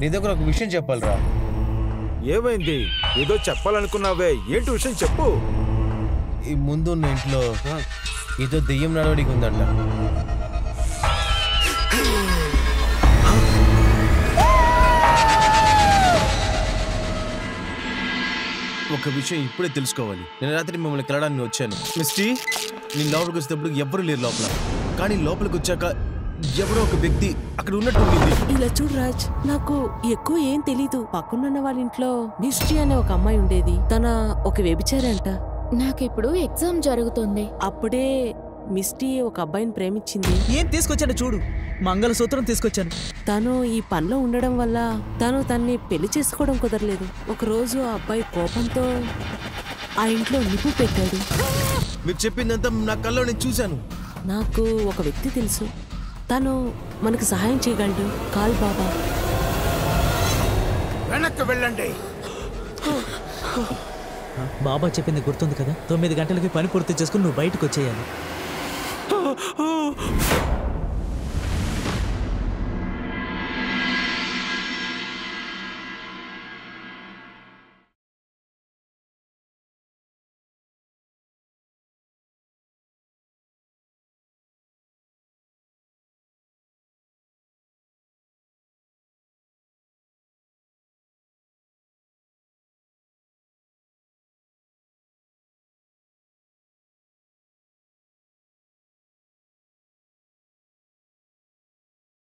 నీ దగ్గర ఒక విషయం చెప్పాలిరా ఏమైంది ఏదో చెప్పాలనుకున్నావే ఏంటి విషయం చెప్పు ఈ ముందున్న ఇంట్లో ఏదో దెయ్యం నడవడికి ఉందంట ఒక విషయం ఇప్పుడే తెలుసుకోవాలి నేను రాత్రి మిమ్మల్ని కలడానికి వచ్చాను మిస్టీ నేను లోపలికి వచ్చేటప్పుడు ఎవ్వరూ లేరు లోపల కానీ లోపలికి వచ్చాక ఎవరో ఒక వ్యక్తి అక్కడ ఉన్నట్టు ఉండింది ఇలా చూడు రాజ్ నాకు ఎక్కువ ఏం తెలీదు పక్కనున్న వాళ్ళ ఇంట్లో మిస్టీ అనే ఒక అమ్మాయి ఉండేది తన ఒక వ్యభిచారంట నాకిప్పుడు ఎగ్జామ్ జరుగుతుంది అప్పుడే మిస్టీ ఒక అబ్బాయిని ప్రేమించింది ఏం తీసుకొచ్చాను చూడు మంగళసూత్రం తీసుకొచ్చాను తను ఈ పనిలో ఉండడం వల్ల తను తన్ని పెళ్లి చేసుకోవడం కుదరలేదు ఒకరోజు ఆ అబ్బాయి కోపంతో ఆ ఇంట్లో నిప్పు పెట్టాడు మీరు చెప్పిందంతా నా కల్లో నేను చూశాను నాకు ఒక వ్యక్తి తెలుసు తను మనకు సహాయం చేయగలడు కాల్ బాబా వెనక్కి వెళ్ళండి బాబా చెప్పింది గుర్తుంది కదా తొమ్మిది గంటలకి పని పూర్తి చేసుకుని నువ్వు బయటకు వచ్చేయాలి